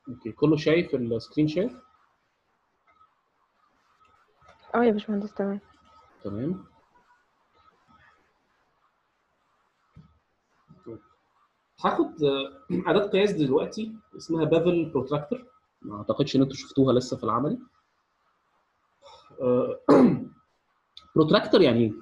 اوكي كله شايف السكرين شير اه يا باشمهندس تمام تمام هاخد آه، اداه قياس دلوقتي اسمها بافل بروتراكتور ما اعتقدش ان انتوا شفتوها لسه في العملي بروتراكتور يعني ايه؟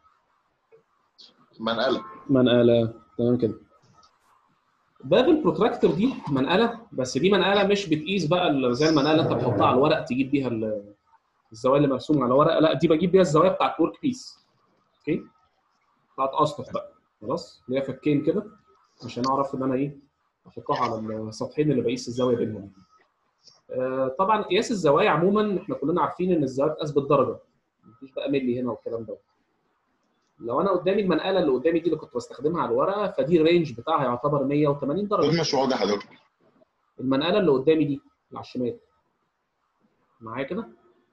منقله منقله تمام كده بافل بروتراكتور دي منقله بس دي منقله مش بتقيس بقى ال- زي المنقله اللي انت بتحطها على الورق تجيب بيها ال- الزوايا اللي مرسومه على ورق لا دي بجيب بيها الزوايا بتاعت ورك بيس اوكي بتاعت اسطح بقى خلاص اللي هي فكين كده عشان اعرف ان انا ايه احطها على السطحين اللي بقيس الزاويه بينهم آه، طبعا قياس الزوايا عموما احنا كلنا عارفين ان الزوايا بتقاس بالدرجه مفيش بقى ملي هنا والكلام ده لو انا قدامي المنقله اللي قدامي دي اللي كنت بستخدمها على الورقه فدي الرينج بتاعها يعتبر 180 صوت درجه مش واضح يا دكتور المنقله اللي قدامي دي اللي على الشمال معايا كده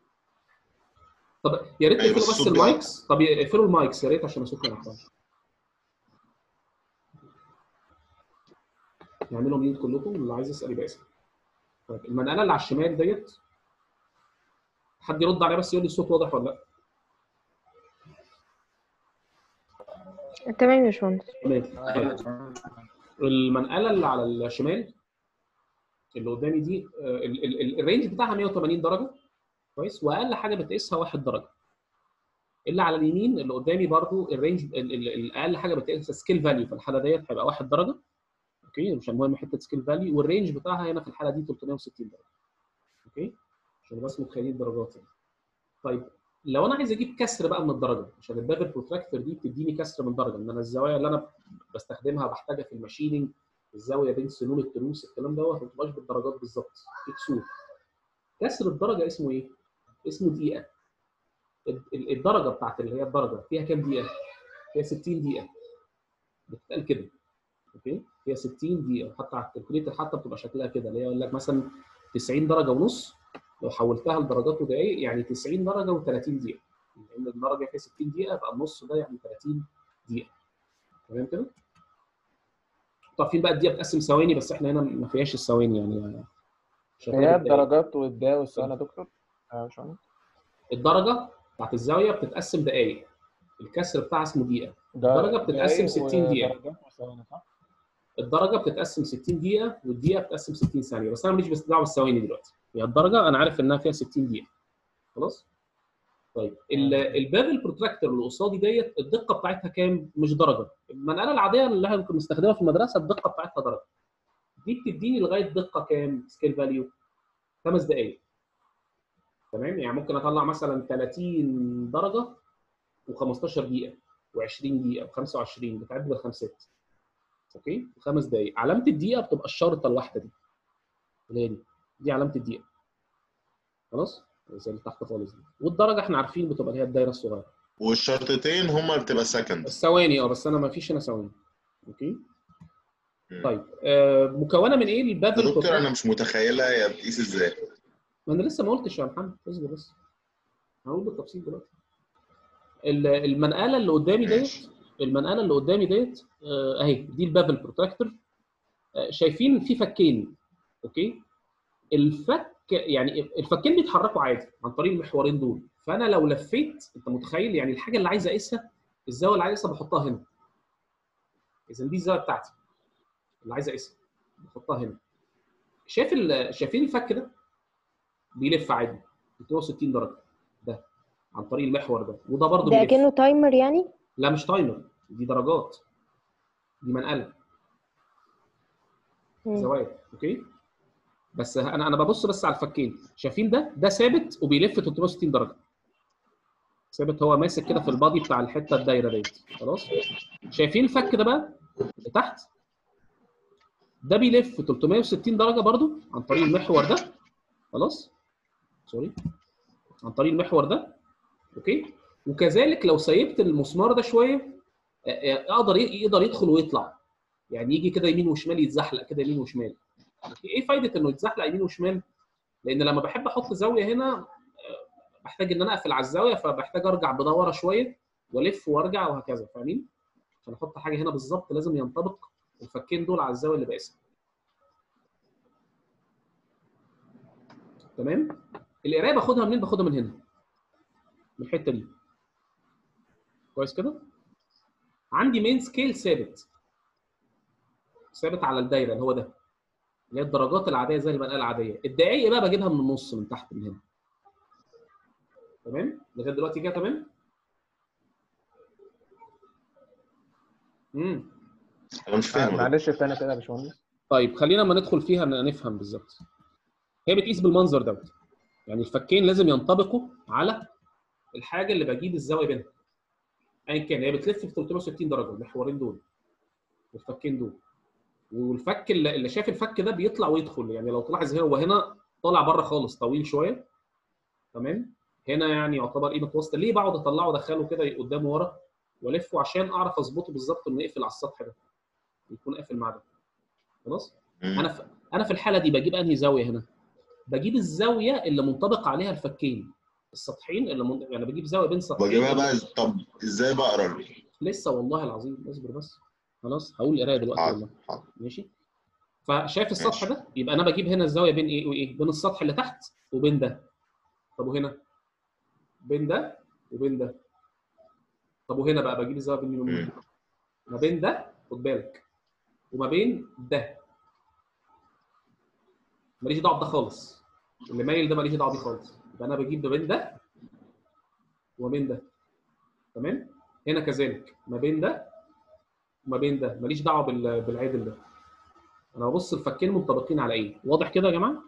طب يا ريت أيوة، تقفلوا بس بس الصوت المايكس طب اقفلوا المايكس يا ريت عشان الصوت ما يقطعش يعملوا ميوت كلكم اللي عايز يسال يبقى يسال طيب المنقله اللي على الشمال ديت حد يرد عليها بس يقول لي الصوت واضح ولا لا تمام يا باشمهندس تمام طيب. المنقله اللي على الشمال اللي قدامي دي آه، ال- ال- ال- الرينج بتاعها 180 درجه كويس واقل حاجه بتقيسها 1 درجه اللي على اليمين اللي قدامي برضو الرينج ال- ال- الاقل حاجه بتقيسها سكيل فاليو في الحاله ديت هيبقى 1 درجه اوكي مش المهم حته سكيل فاليو والرينج بتاعها هنا في الحاله دي 360 درجه اوكي عشان بس متخيلين الدرجات يعني. طيب لو انا عايز اجيب كسر بقى من الدرجه عشان البابل بروتراكتور دي بتديني كسر من درجه ان انا الزوايا اللي انا بستخدمها بحتاجها في الماشيننج الزاويه بين سنون التروس الكلام دوت ما بتبقاش بالدرجات بالظبط في كسور كسر الدرجه اسمه ايه؟ اسمه دقيقه ال- ال- الدرجه بتاعت اللي هي الدرجه فيها كام دقيقه؟ فيها 60 دقيقه بتتقال كده اوكي فيها 60 دقيقه حتى على الكالكوليتر حتى بتبقى شكلها كده اللي هي يقول لك مثلا 90 درجه ونص لو حولتها لدرجات ودقائق يعني 90 درجه و30 دقيقه لان الدرجه فيها 60 دقيقه يبقى النص ده يعني 30 دقيقه تمام كده؟ عارفين بقى الدقيقه بتقسم ثواني بس احنا هنا ما فيهاش الثواني يعني شغالة هي بالدقايق. الدرجات والداء والسؤال يا دكتور آه، باشمهندس الدرجه بتاعت الزاويه بتتقسم دقائق الكسر بتاعها اسمه دقيقه ده الدرجة بتتقسم دقايق 60 دقيقة. ودرجات وثواني صح؟ الدرجه بتتقسم 60 دقيقه والدقيقه بتتقسم 60 ثانيه بس انا ماليش بس دعوه بالثواني دلوقتي هي الدرجه انا عارف انها فيها 60 دقيقه خلاص طيب ال- البابل بروتراكتور اللي قصادي ديت الدقه بتاعتها كام مش درجه المنقله العاديه اللي احنا كنا بنستخدمها في المدرسه الدقه بتاعتها درجه دي بتديني لغايه دقه كام سكيل فاليو خمس دقائق تمام يعني ممكن اطلع مثلا 30 درجه و15 دقيقه و20 دقيقه و25 بتعد بالخمسات اوكي خمس دقائق علامه الدقيقه بتبقى الشرطه الواحده دي اللي هي دي دي علامه الدقيقه خلاص زي اللي تحت خالص دي والدرجه احنا عارفين بتبقى اللي هي الدايره الصغيره والشرطتين هما بتبقى سكند الثواني اه بس انا ما فيش هنا ثواني اوكي طيب آه مكونه من ايه البابل يا دكتور بروتراكتور؟ انا مش متخيلها هي بتقيس ازاي ما انا لسه ما قلتش يا محمد اصبر بس هقول بالتفصيل دلوقتي ال- المنقله اللي قدامي ديت ماشي. المنقله اللي قدامي ديت آه، اهي دي البابل بروتراكتور آه، شايفين في فكين اوكي الفك يعني الفكين بيتحركوا عادي عن طريق المحورين دول فانا لو لفيت انت متخيل يعني الحاجه اللي عايز اقيسها الزاويه اللي عايز اقيسها بحطها هنا اذا دي الزاويه بتاعتي اللي عايز اقيسها بحطها هنا شايف ال- شايفين الفك ده بيلف عادي 360 درجه ده عن طريق المحور ده وده برضه ده بيلف كأنه تايمر يعني لا مش تايمر دي درجات دي منقله مم. زوايا اوكي بس انا انا ببص بس على الفكين شايفين ده ده ثابت وبيلف 360 درجه ثابت هو ماسك كده في البادي بتاع الحته الدايره ديت خلاص شايفين الفك ده بقى اللي تحت ده بيلف 360 درجه برضو عن طريق المحور ده خلاص سوري عن طريق المحور ده اوكي وكذلك لو سيبت المسمار ده شويه آه، آه، اقدر ي- يقدر يدخل ويطلع يعني يجي كده يمين وشمال يتزحلق كده يمين وشمال أوكي، ايه فايده انه يتزحلق يمين وشمال لان لما بحب احط زاويه هنا آه، بحتاج ان انا اقفل على الزاويه فبحتاج ارجع بدوره شويه والف وارجع وهكذا فاهمين عشان احط حاجه هنا بالظبط لازم ينطبق الفكين دول على الزاويه اللي بقيسها تمام القرايه باخدها منين باخدها من هنا من الحته دي كويس كده عندي مين سكيل ثابت ثابت على الدايره اللي هو ده اللي هي الدرجات العاديه زي المنقله العاديه الدقايق بقى بجيبها من النص من تحت من هنا تمام لغايه دلوقتي كده تمام امم انا مش فاهم ده. معلش تاني كده يا باشمهندس طيب خلينا لما ندخل فيها ن- نفهم بالظبط هي بتقيس بالمنظر دوت يعني الفكين لازم ينطبقوا على الحاجه اللي بجيب الزاويه بينها ايا كان هي بتلف في 360 درجه المحورين دول والفكين دول والفك اللي اللي شاف الفك ده بيطلع ويدخل يعني لو تلاحظ هو هنا طالع بره خالص طويل شويه تمام هنا يعني يعتبر قيمه وسط ليه بقعد اطلعه وادخله كده قدام ورا والفه عشان اعرف اظبطه بالظبط انه يقفل على السطح ده يكون قافل مع ده خلاص مم. انا في انا في الحاله دي بجيب انهي زاويه هنا بجيب الزاويه اللي منطبق عليها الفكين السطحين اللي من... يعني بجيب زاويه بين سطحين بجيبها بقى طب ازاي بقرا لسه والله العظيم اصبر بس خلاص هقول قرايه دلوقتي حاضر والله حاضر ماشي فشايف السطح ماشي. ده يبقى انا بجيب هنا الزاويه بين ايه وايه بين السطح اللي تحت وبين ده طب وهنا بين ده وبين ده طب وهنا بقى بجيب الزاويه بين مين ومين مم. ما بين ده خد بالك وما بين ده ماليش دعوه بده خالص اللي مايل ده ماليش دعوه بيه خالص يبقى انا بجيب ما بين ده وما بين ده تمام هنا كذلك ما بين ده وما بين ده ماليش دعوه بال- بالعدل ده انا ببص الفكين منطبقين على ايه واضح كده يا جماعه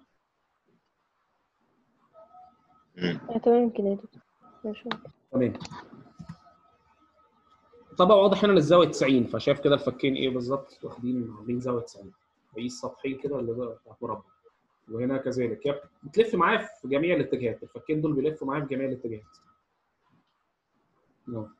مم. آه، تمام كده يا دكتور ماشي تمام طبعا واضح هنا إن الزاويه 90 فشايف كده الفكين ايه بالظبط واخدين عاملين زاويه 90 بقيس سطحين كده اللي هو بتاعت مربع وهنا كذلك هي بتلف معايا في جميع الاتجاهات الفكين دول بيلفوا معايا في جميع الاتجاهات نعم.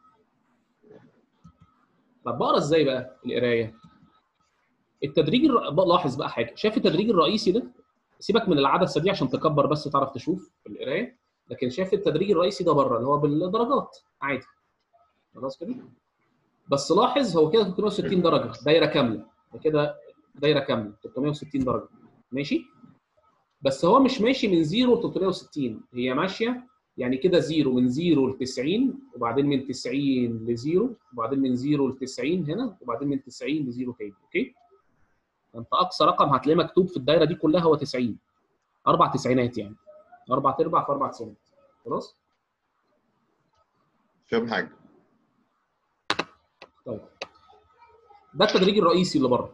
طب بقرا ازاي بقى القرايه التدريج الر... بقى لاحظ بقى حاجه شايف التدريج الرئيسي ده سيبك من العدسه دي عشان تكبر بس تعرف تشوف في القرايه لكن شايف التدريج الرئيسي ده بره اللي هو بالدرجات عادي خلاص كده بس لاحظ هو كده 360 درجه دايره كامله ده كده دايره كامله 360 درجه ماشي بس هو مش ماشي من 0 ل 360 هي ماشيه يعني كده 0 من 0 ل 90 وبعدين من 90 ل 0 وبعدين من 0 ل 90 هنا وبعدين من 90 ل 0 تاني اوكي انت اقصى رقم هتلاقيه مكتوب في الدايره دي كلها هو 90 اربع تسعينات يعني اربع ارباع في اربع تسعينات خلاص فاهم حاجه طيب ده التدريج الرئيسي اللي بره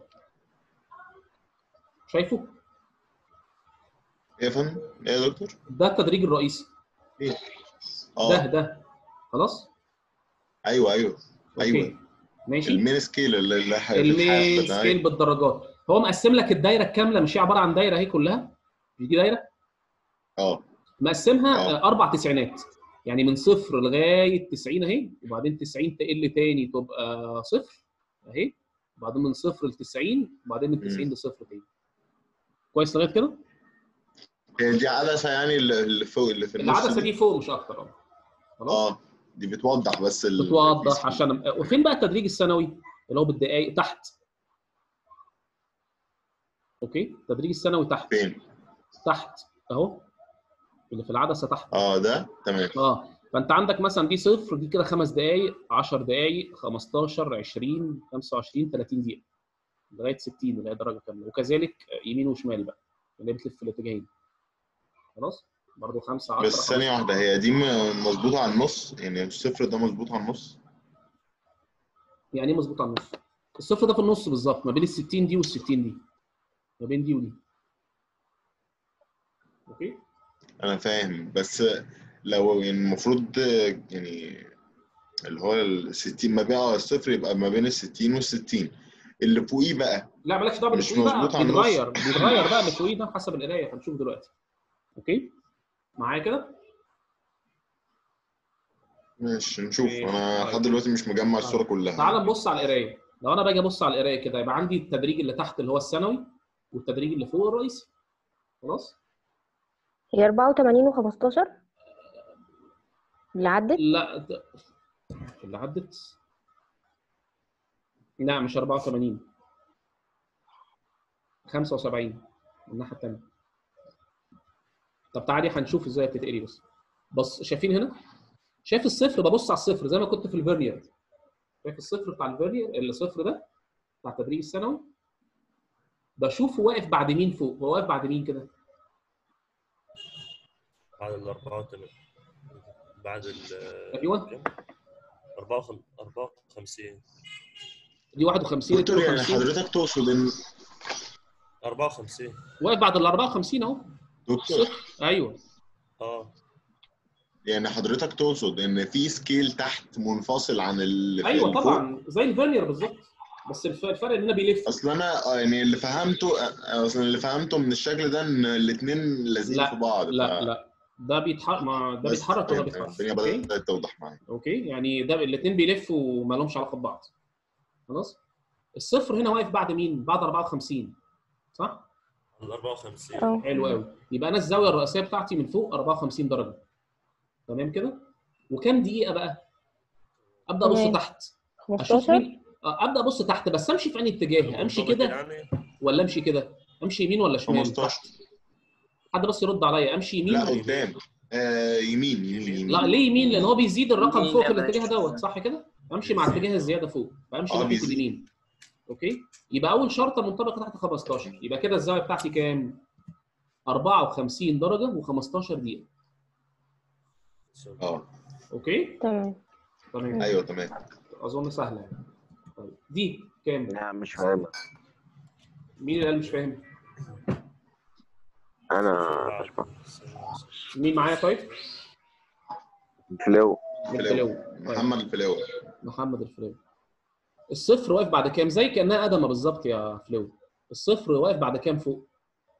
شايفه ايه يا فندم ايه يا دكتور ده التدريج الرئيسي ده اه ده خلاص ايوه ايوه اوكي ايوه ماشي المين سكيل اللي اللي ح- المين الحافة ده، سكيل أيوة. بالدرجات هو مقسم لك الدايره الكامله مش هي عباره عن دايره اهي كلها مش دي دايره اه مقسمها آه. آه، اربع تسعينات يعني من صفر لغايه 90 اهي وبعدين 90 تقل تاني تبقى صفر اهي وبعدين من صفر ل 90 وبعدين من 90 مم. لصفر تاني كويس لغايه كده هي دي عدسه يعني اللي اللي فوق اللي في النص العدسه دي فوق مش اكتر اه خلاص اه دي بتوضح بس ال- بتوضح عشان وفين بقى التدريج السنوي اللي هو بالدقائق تحت اوكي التدريج السنوي تحت فين تحت اهو اللي في العدسه تحت اه ده تمام اه فانت عندك مثلا دي صفر دي كده خمس دقائق 10 دقائق 15 20 25 30 دقيقه لغايه 60 اللي هي درجه كامله وكذلك يمين وشمال بقى اللي هي بتلف في الاتجاهين خلاص برضه 5 10 بس ثانيه واحده هي دي م- مظبوطه على النص يعني الصفر ده مظبوط على النص يعني ايه مظبوط على النص؟ الصفر ده في النص بالظبط ما بين ال 60 دي وال 60 دي ما بين دي ودي اوكي انا فاهم بس لو يعني المفروض يعني اللي هو ال 60 ما بين اه الصفر يبقى ما بين ال 60 وال 60 اللي فوقيه بقى لا مالكش دعوه مش بالفوقيه مظبوط بقى على النص. بيتغير بيتغير بقى اللي فوقيه ده حسب القرايه هنشوف دلوقتي اوكي معايا كده ماشي نشوف ماشي. انا طيب. لحد دلوقتي مش مجمع الصوره كلها تعال نبص على القرايه لو انا باجي ابص على القرايه كده يبقى عندي التدريج اللي تحت اللي هو الثانوي والتدريج اللي فوق الرئيسي خلاص هي 84 و15 اللي عدت لا ده- اللي عدت لا مش 84 75 من الناحيه الثانيه طب تعالي هنشوف ازاي بتتقري بس بص شايفين هنا شايف الصفر ببص على الصفر زي ما كنت في الفيرنير شايف الصفر بتاع الفيرنير الصفر ده بتاع التدريب الثانوي بشوفه واقف بعد مين فوق هو واقف بعد مين كده بعد ال 84 بعد ال ايوه كام؟ 54 54 دي 51 دكتور يعني 52 حضرتك تقصد ان 54 واقف بعد ال 54 اهو دكتور صفر ايوه اه يعني حضرتك تقصد ان في سكيل تحت منفصل عن اللي في ايوه الفوق؟ طبعا زي الفيرنير بالظبط بس الف- الفرق ان انا بيلف اصل انا آه، يعني اللي فهمته آه، اصل اللي فهمته من الشكل ده ان الاثنين لازقين لا، في بعض لا ف- لا ده بيتحرك ما ده بس بيتحرك وده تمام، بيتحرك الدنيا اوكي بدات توضح معايا اوكي يعني ده الاثنين بيلفوا وما لهمش علاقه ببعض خلاص الصفر هنا واقف بعد مين بعد 54 صح ال 54 اه حلو قوي يبقى انا الزاويه الرئيسيه بتاعتي من فوق 54 درجه تمام كده وكام دقيقه بقى ابدا ابص تمام. تحت اشوف 15 مين آه، ابدا ابص تحت بس امشي في انهي اتجاه امشي منطبق كده يعني ولا امشي كده امشي يمين ولا شمال 15 حد بس يرد عليا امشي يمين لا ولا قدام آه يمين يمين يمين لا ليه يمين لان هو بيزيد الرقم يمين فوق في يا الاتجاه باشا. دوت صح كده امشي مع اتجاه الزياده فوق فامشي آه، ناحيه بيزيد. اليمين اوكي يبقى اول شرطه منطبقه تحت 15 يبقى كده الزاويه بتاعتي كام 54 درجه و15 دقيقه اه اوكي تمام تمام ايوه تمام اظن سهله يعني طيب دي كام لا مش فاهمة مين اللي قال مش فاهم أنا مش فاهم مين معايا طيب فلو الفلو طيب. محمد الفلاوي محمد الفلو الصفر واقف بعد كام زي كانها ادمه بالظبط يا فلو الصفر واقف بعد كام فوق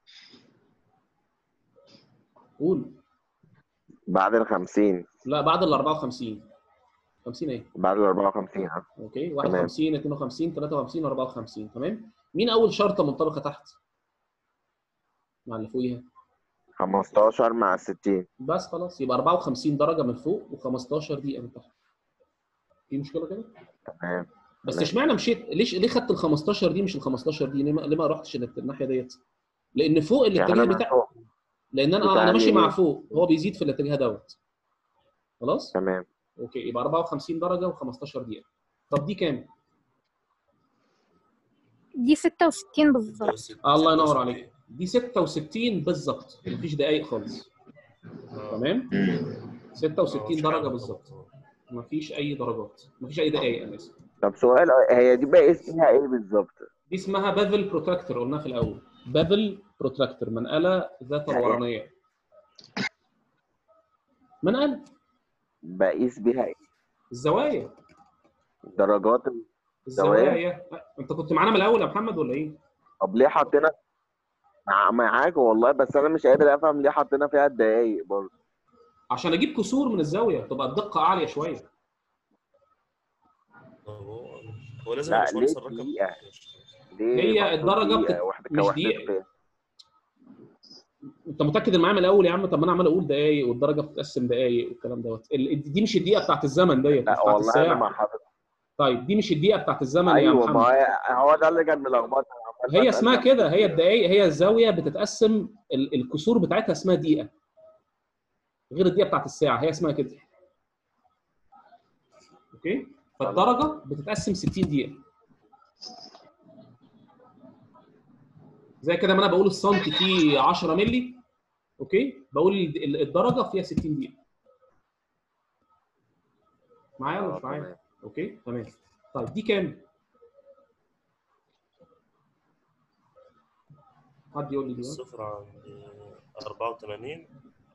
قول بعد ال 50 لا بعد ال 54 50 ايه بعد ال 54 ها اوكي 51 52 53 54 تمام مين اول شرطه منطبقه تحت مع اللي فوقيها 15 مع 60 بس خلاص يبقى 54 درجه من فوق و15 دقيقه من تحت في مشكله كده تمام بس تمام. اشمعنى مشيت ليش ليه خدت ال 15 دي مش ال 15 دي ليه ما, ليه ما رحتش الناحيه ديت لان فوق يعني الاتجاه أنا بتاع فوق. لان انا بتاع انا ماشي مع اليمين. فوق هو بيزيد في الاتجاه دوت خلاص تمام اوكي يبقى 54 درجه و15 دقيقه طب دي كام دي 66 بالظبط الله ينور عليك دي 66 بالظبط مفيش دقايق خالص تمام مم. 66 درجه بالظبط مفيش اي درجات مفيش اي دقايق انا اسف طب سؤال هي دي بقى اسمها ايه بالظبط؟ دي اسمها بافل بروتراكتور قلناها في الاول بافل بروتراكتور منقله ذات الورانيه منقله بقيس بيها ايه؟ الزوايا درجات الزوايا انت كنت معانا من الاول يا محمد ولا ايه؟ طب ليه حطينا مع معاك والله بس انا مش قادر افهم ليه حطينا فيها الدقايق برضه عشان اجيب كسور من الزاويه تبقى الدقه عاليه شويه هو هو لازم لا، يا باشمهندس ليه الرقم دقيقة؟ ليه هي محطوط الدرجة دقيقة بتت- واحدة مش كوحدة دقيقة. قياس؟ انت متاكد ان معايا من الاول يا عم طب ما انا عمال اقول دقايق والدرجه بتتقسم دقايق والكلام دوت ال- دي مش الدقيقه بتاعت الزمن ديت مش لا بتاعت والله انا الساعه مع حضرتك طيب دي مش الدقيقه بتاعت الزمن يا ايوه ما محمد هي هو ده اللي كان ملخبطني عمال هي بسأل اسمها نفسي كده هي كده. الدقايق هي الزاويه بتتقسم ال- الكسور بتاعتها اسمها دقيقه غير الدقيقه بتاعت الساعه هي اسمها كده اوكي فالدرجه بتتقسم 60 دقيقه زي كده ما انا بقول السنتي فيه 10 مللي اوكي بقول ال- ال- الدرجه فيها 60 دقيقه معايا ولا آه، مش معايا تمام. اوكي تمام طيب دي كام حد يقول لي دي بقى. الصفر عند 84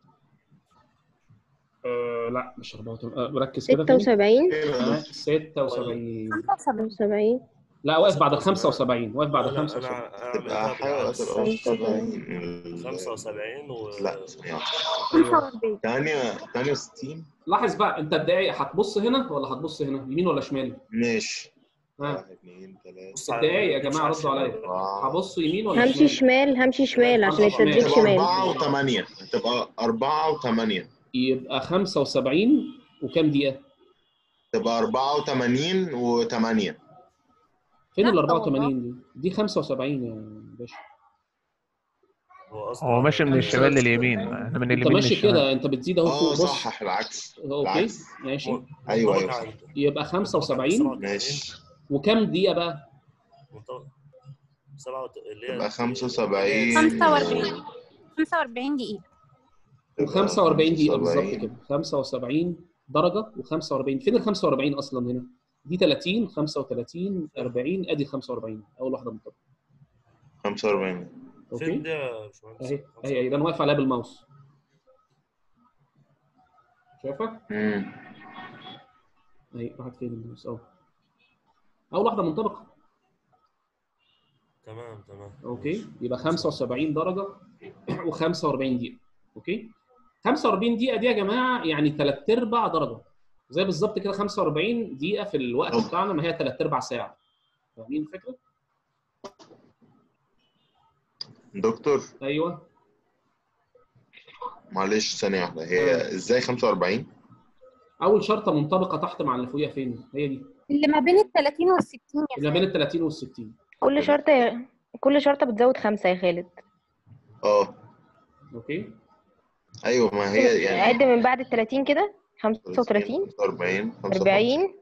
أه لا مش 84 أه ركز كده تاني 76 آه، 76 75 لا واقف بعد ال 75 واقف بعد لا، ال لا، 75 انا تبقى اعملها حاجه بالعكس. تبقى 75. 75 و لا ثانية واحدة. 45 ثانية 68 لاحظ بقى انت الدقايق هتبص هنا ولا هتبص هنا يمين ولا شمال ماشي ها واحد اثنين ثلاثة بص على- الدقايق يا مش جماعه على ردوا عليا الشمال. أربعة هبص يمين ولا همشي شمال شمال همشي شمال عشان همشي شمال. التدريج تبقى شمال أربعة وثمانية تبقى أربعة وثمانية يبقى 75 وكام دقيقه تبقى أربعة وثمانين وثمانية فين لا ال والله. 84 دي دي 75 يا باشا هو اصلا هو ماشي من خمسة. الشمال لليمين احنا من انت اليمين ماشي للشمال كده انت بتزيد اهو اه فوق بص صح العكس اوكي العكس ماشي هو أيوة، منطبق أيوة. عنده. يبقى منطبق 75 ماشي وكام دقيقه بقى منطبق سبعة وت- اللي هي يبقى 75 45 45 دقيقة و45 دقيقه بالظبط 75. كده 75 درجه و45 فين ال 45 اصلا هنا دي 30 35 40 ادي 45 اول واحده منطبقه 45 اوكي فين ده يا باشمهندس؟ اهي اهي اهي ده انا واقف عليها بالماوس شايفها امم اهي راحت فين الماوس اهو اول واحده منطبقه تمام تمام اوكي يبقى 75 درجه و45 دقيقه اوكي 45 دقيقه دي يا جماعه يعني ثلاث ارباع درجه زي بالظبط كده 45 دقيقه في الوقت أوه. بتاعنا ما هي ثلاث ارباع ساعه فاهمين الفكره؟ دكتور ايوه معلش ثانية واحدة هي ازاي 45 اول شرطه منطبقه تحت مع اللي فوقيها فين؟ هي دي اللي ما بين ال 30 وال 60 يا اللي بين ال 30 وال 60 كل شرطة كل شرطة بتزود خمسة يا خالد اه اوكي ايوه ما هي يعني عد من بعد ال 30 كده 35 45 40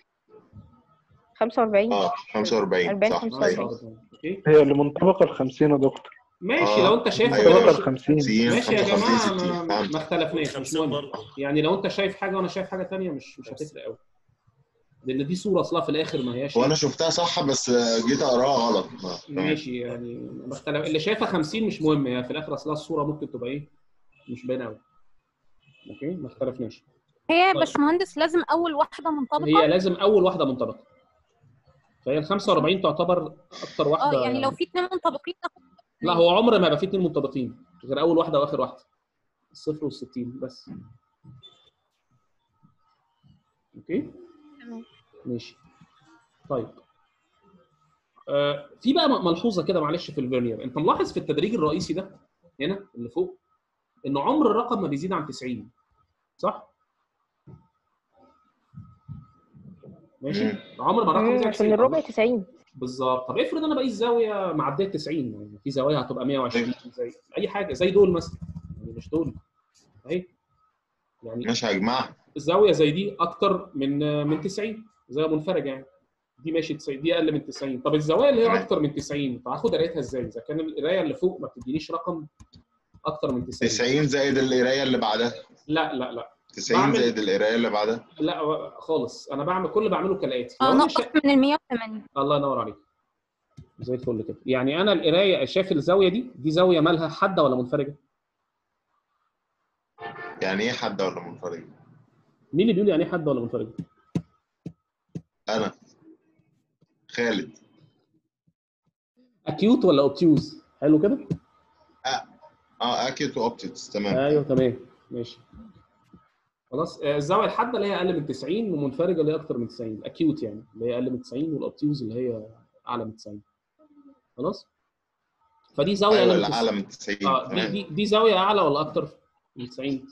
45 اه 45 40 صح 45. ايوه اوكي هي اللي منطبقة ال 50 يا دكتور ماشي آه. لو انت شايف أيوة. كده منطبقة مش- ال 50 50 ماشي يا 55 جماعه 60 ما, فهمت ما اختلفناش مش 50 مهم برضه يعني لو انت شايف حاجه وانا شايف حاجه تانية مش مش هتفرق قوي لان دي صوره اصلا في الاخر ما هياش وانا شفتها صح بس جيت اقراها غلط ما- تمام. ماشي يعني ما اختلف اللي شايفها 50 مش مهم هي في الاخر اصلها الصوره ممكن تبقى ايه مش باينه قوي اوكي ما اختلفناش هي يا طيب. باشمهندس لازم أول واحدة هي منطبقة لازم اول واحده منطبقه فهي ال 45 تعتبر اكتر واحده اه يعني لو في اتنين منطبقين ناخد لا هو عمر ما يبقى في اثنين منطبقين غير اول واحده واخر واحده الصفر والستين بس اوكي تمام. ماشي طيب آه في بقى م- ملحوظه كده معلش في الفيرنير انت ملاحظ في التدريج الرئيسي ده هنا اللي فوق ان عمر الرقم ما بيزيد عن 90 صح؟ ماشي مم. عمر ما الرقم مم، يزيد عن عشان 90 الربع 90 بالظبط طب افرض انا بقيس زاويه معديه 90 يعني في زوايا هتبقى 120 زي اي حاجه زي دول مثلا يعني مش دول اهي يعني ماشي يا جماعه الزاويه زي دي اكتر من من 90 زاويه منفرجه يعني دي ماشي 90 دي اقل من 90 طب الزوايا اللي هي تمام. اكتر من 90 فهاخد قرايتها ازاي اذا كان القرايه اللي فوق ما بتدينيش رقم اكتر من 90 90 زائد القرايه اللي بعدها لا لا لا 90 بعمل- زائد القرايه اللي بعدها لا خالص انا بعمل كل اللي بعمله كالاتي لو اه أنا نقص شا- من ال 180 الله ينور عليك زي الفل كده يعني انا القرايه شايف الزاويه دي دي زاويه مالها حاده ولا منفرجه يعني ايه حد ولا منفرد مين اللي بيقول يعني ايه حاده ولا منفرجه انا خالد اكيوت ولا اوبتيوز حلو كده اه اكيد اوبتكس تمام ايوه تمام ماشي خلاص آه، الزاويه الحاده اللي هي اقل من 90 ومنفرجه اللي هي اكتر من 90 الاكيوت يعني اللي هي اقل من 90 والاوبتيوز اللي هي اعلى من 90 خلاص فدي زاويه ايوه اقل من الاعلى 90 من 90 اه دي تمام دي دي زاويه اعلى ولا اكتر من 90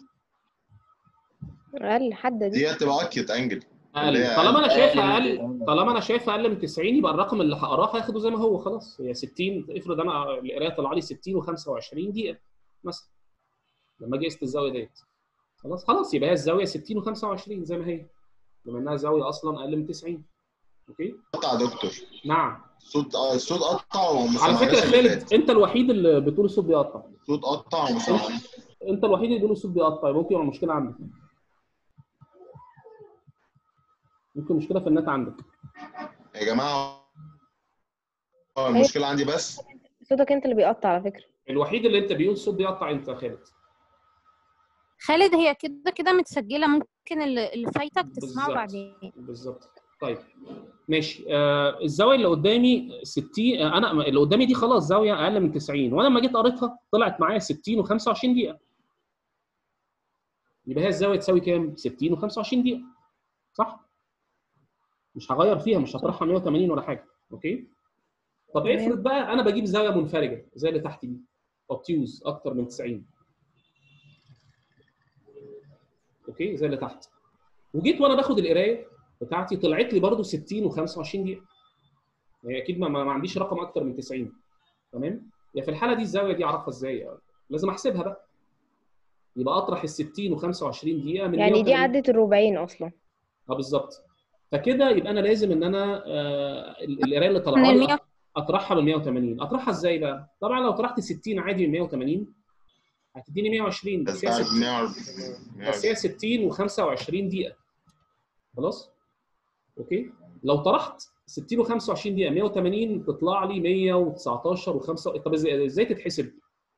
اقل حدة دي دي هتبقى اكيد انجل اقل اللي هي طالما انا أقل. شايفها اقل طالما انا شايفها اقل من 90 يبقى الرقم اللي هقراه هاخده زي ما هو خلاص هي 60 افرض انا القرايه طلع لي 60 و25 دقيقه مثلا لما اجي اقيس الزاويه ديت خلاص خلاص يبقى هي الزاويه 60 و25 زي ما هي بما انها زاويه اصلا اقل من 90 اوكي قطع يا دكتور نعم الصوت آه، الصوت قطع وما على فكره سمعناش اللي فات. خالد انت الوحيد اللي بتقول الصوت بيقطع الصوت قطع وما سمعناش انت الوحيد اللي بيقول الصوت بيقطع ممكن يبقى المشكله عندك ممكن مشكله في النت عندك يا جماعه آه، المشكله عندي بس صوتك انت اللي بيقطع على فكرة الوحيد اللي انت بيقول الصوت بيقطع انت يا خالد خالد هي كده كده متسجلة ممكن اللي اللي فايتك تسمعه بالظبط. بعدين بالظبط طيب ماشي آه الزاويه اللي قدامي 60 آه انا اللي قدامي دي خلاص زاويه اقل من 90 وانا لما جيت قريتها طلعت معايا 60 و25 دقيقه يبقى هي الزاويه تساوي كام 60 و25 دقيقه صح مش هغير فيها مش هطرحها 180 ولا حاجه اوكي طب تمام. افرض بقى انا بجيب زاويه منفرجه زي اللي تحت دي اوبتيوز اكتر من 90 اوكي زي اللي تحت وجيت وانا باخد القرايه بتاعتي طلعت لي برضو 60 و25 دقيقه يعني اكيد ما, ما ما عنديش رقم اكتر من 90 تمام يا في الحاله دي الزاويه دي اعرفها ازاي لازم احسبها بقى يبقى اطرح ال 60 و25 دقيقه من يعني دي 180. عدت الربعين اصلا اه بالظبط فكده يبقى انا لازم ان انا آه ال- القرايه اللي من طالعه ال لي 100 اطرحها من 180 اطرحها ازاي بقى؟ طبعا لو طرحت 60 عادي من 180 هتديني 120 بس بس هي بعد 60 140 بس هي 60 و25 دقيقه خلاص؟ اوكي؟ لو طرحت 60 و25 دقيقه 180 تطلع لي 119 و5 طب ازاي ازاي تتحسب؟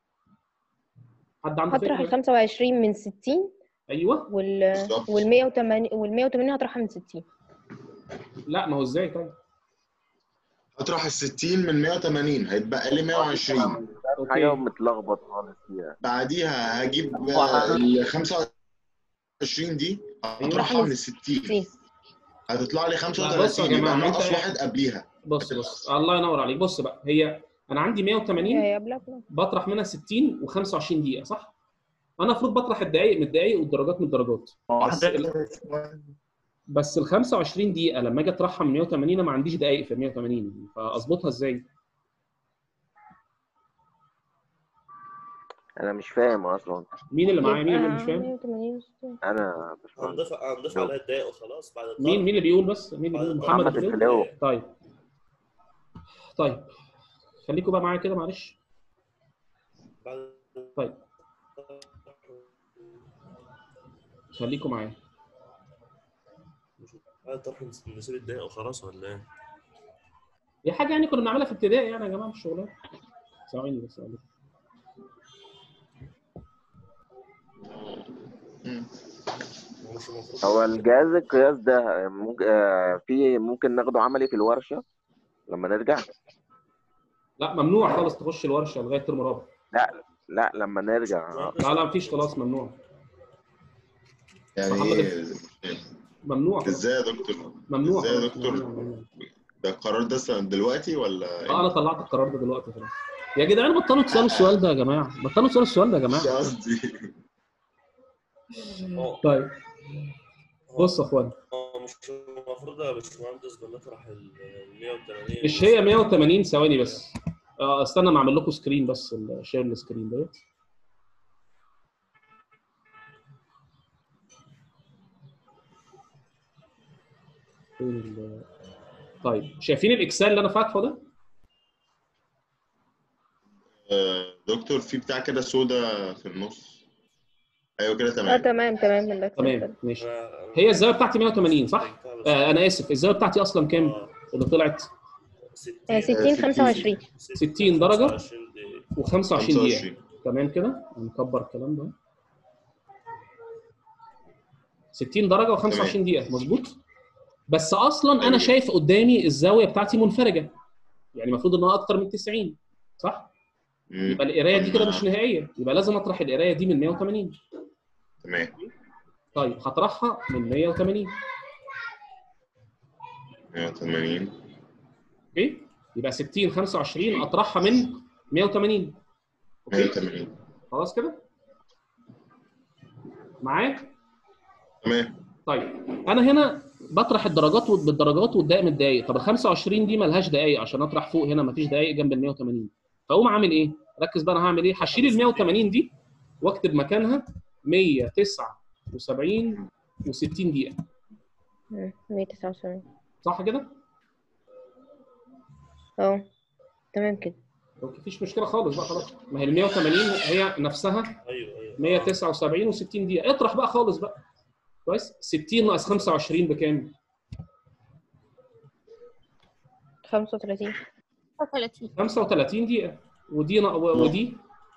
حد عنده هطرح ال فكره؟ 25 من 60 ايوه وال بالظبط. وال 180 وال 180 هطرحها من 60 لا ما هو ازاي طيب؟ هطرح ال 60 من 180 هيتبقى لي 120 حاجه اوكي متلخبط خالص فيها بعديها هجيب آه، ال 25 دي هطرحها من ال 60 60 هتطلع لي بصوا يا 35 يبقى جماعة، ناقص انت- واحد قبليها بص بص الله ينور عليك بص بقى هي انا عندي 180 هي قبلها بلا. بطرح منها 60 و25 دقيقة صح؟ أنا المفروض بطرح الدقايق من الدقايق والدرجات من الدرجات بس ال... بس ال 25 دقيقة لما أجي أطرحها من 180 أنا ما عنديش دقايق في ال 180 فأظبطها إزاي؟ انا مش فاهم اصلا مين اللي معايا؟ مين اللي مش يبقى فاهم؟ 180 و60. انا مش فاهم هنضيف هنضيف عليها الدقايق وخلاص بعد مين مين اللي بيقول بس؟ مين اللي بيقول؟ محمد محمد اللي بيقول؟ الفلاوي. طيب طيب خليكم بقى معايا كده معلش بعد طيب خليكم معايا بعد طرح نسيب الدقايق وخلاص ولا ايه؟ دي حاجة يعني كنا بنعملها في ابتدائي يعني يا جماعة مش شغلانة ثواني بس ثواني. مم. هو مش المفروض هو الجهاز القياس ده ممكن آه، في ممكن ناخده عملي في الورشه لما نرجع لا ممنوع خالص تخش الورشة لغاية ترم رابع لا لما نرجع لا لا مفيش خلاص ممنوع يعني محمد إيه؟ ممنوع خلاص. ازاي يا دكتور ممنوع ازاي يا خلاص. دكتور؟ ممنوع، ممنوع. ده القرار ده سنة دلوقتي ولا اه انا طلعت القرار ده دلوقتي خلاص يا جدعان بطلوا تسالوا السؤال ده يا جماعه بطلوا تسالوا السؤال ده يا مش جماعه قصدي هو طيب بص يا اخوان هو مش المفروض يا باشمهندس بنطرح ال 180 مش هي 180 ثواني بس اه استنى ما اعمل لكم سكرين بس شير السكرين ديت فين ال- طيب شايفين الاكسل اللي انا فاتحه ده آه، دكتور في بتاع كده سودا في النص ايوه كده اه تمام تمام تمام من الأكسل تمام ده. ماشي هي الزاويه بتاعتي 180 صح؟ آه انا اسف الزاويه بتاعتي اصلا كام اللي طلعت آه، 60 25 60 درجة. 25 دقيقة. و25 دقيقه 25 تمام كده نكبر الكلام ده 60 درجه و25 تمام. دقيقه مظبوط بس اصلا انا أيوة. شايف قدامي الزاويه بتاعتي منفرجه يعني المفروض انها اكتر من 90 صح مم. يبقى القرايه دي كده أما- مش نهائيه يبقى لازم اطرح القرايه دي من 180 تمام طيب هطرحها من 180 180 اوكي يبقى 60 25 اطرحها من 180 اوكي 180 خلاص كده معايا تمام طيب انا هنا بطرح الدرجات وال- بالدرجات والدقائق من الدقائق طب ال 25 دي ملهاش دقائق عشان اطرح فوق هنا مفيش دقائق جنب ال 180 فاقوم عامل ايه؟ ركز بقى انا هعمل ايه؟ هشيل ال 180 دي واكتب مكانها 179 و60 دقيقة مم، 179 صح كده؟ اه تمام كده اوكي مفيش مشكلة خالص بقى خلاص ما هي ال 180 هي نفسها ايوه ايوه 179 و60 دقيقة اطرح بقى خالص بقى كويس 60 ناقص 25 بكام؟ 35 30 35 دقيقة ودي نا- و- ودي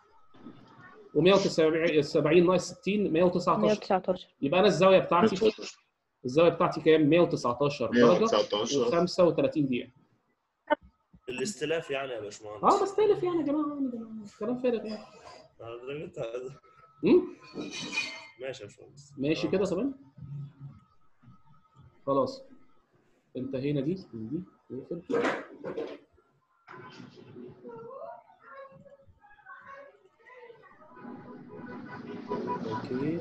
و170 ناقص 60 119 119 يبقى انا الزاوية بتاعتي الزاوية بتاعتي كام؟ 119 درجة 119 و35 دقيقة الاستلاف يعني يا باشمهندس اه بستلف يعني يا جماعة يعني ده كلام فارغ يعني أنا درجة انت أمم؟ ماشي يا باشمهندس ماشي كده تمام خلاص انتهينا دي من دي نقفل اوكي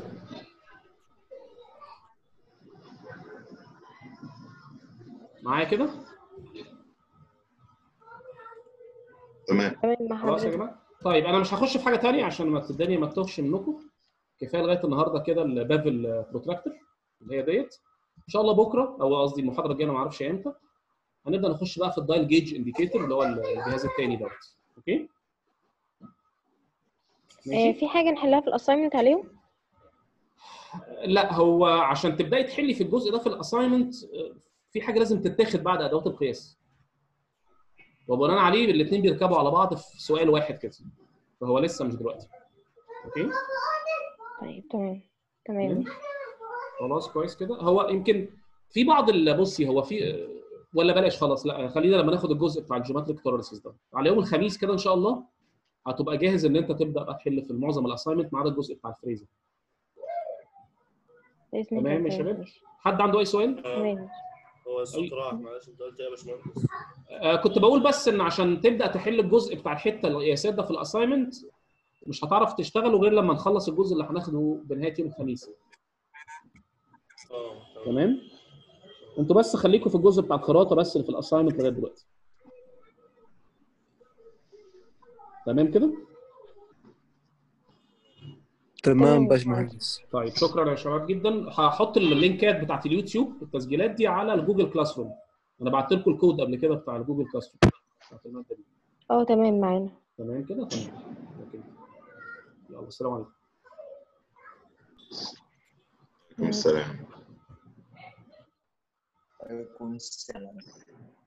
معايا كده تمام تمام مع خلاص يا حضرتك جماعه طيب انا مش هخش في حاجه تانية عشان ما الدنيا ما تتوهش منكم كفايه لغايه النهارده كده البافل بروتراكتور اللي هي ديت ان شاء الله بكره او قصدي المحاضره الجايه انا ما اعرفش امتى هنبدا نخش بقى في الدايل جيج انديكيتور اللي هو الجهاز الثاني دوت اوكي آه، ماشي في حاجة نحلها في الأساينمنت عليهم؟ لا هو عشان تبداي تحلي في الجزء ده في الاساينمنت في حاجه لازم تتاخد بعد ادوات القياس وبناء عليه الاثنين بيركبوا على بعض في سؤال واحد كده فهو لسه مش دلوقتي اوكي طيب تمام تمام خلاص كويس كده هو يمكن في بعض ال- بصي هو في ولا بلاش خلاص لا خلينا لما ناخد الجزء بتاع الجيومتريك تورسز ده على يوم الخميس كده ان شاء الله هتبقى جاهز ان انت تبدا بقى تحل في معظم الاساينمنت ما عدا الجزء بتاع الفريزر بإذن تمام الله يا تمام شباب ماشي. حد عنده اي سؤال؟ تمام هو الصوت راح معلش انت قلت ايه يا باشمهندس؟ آه كنت بقول بس ان عشان تبدا تحل الجزء بتاع الحته القياسات ده في الاساينمنت مش هتعرف تشتغله غير لما نخلص الجزء اللي هناخده بنهايه يوم الخميس اه تمام انتوا بس خليكم في الجزء بتاع الخراطه بس اللي في الاساينمنت لغايه دلوقتي تمام كده تمام باشمهندس طيب شكرا يا شباب جدا هحط اللينكات بتاعت اليوتيوب التسجيلات دي على الجوجل كلاس روم انا بعت لكم الكود قبل كده بتاع الجوجل كلاس روم بتاعت الماده دي اه تمام معانا تمام كده تمام اوكي يلا السلام عليكم السلام عليكم السلام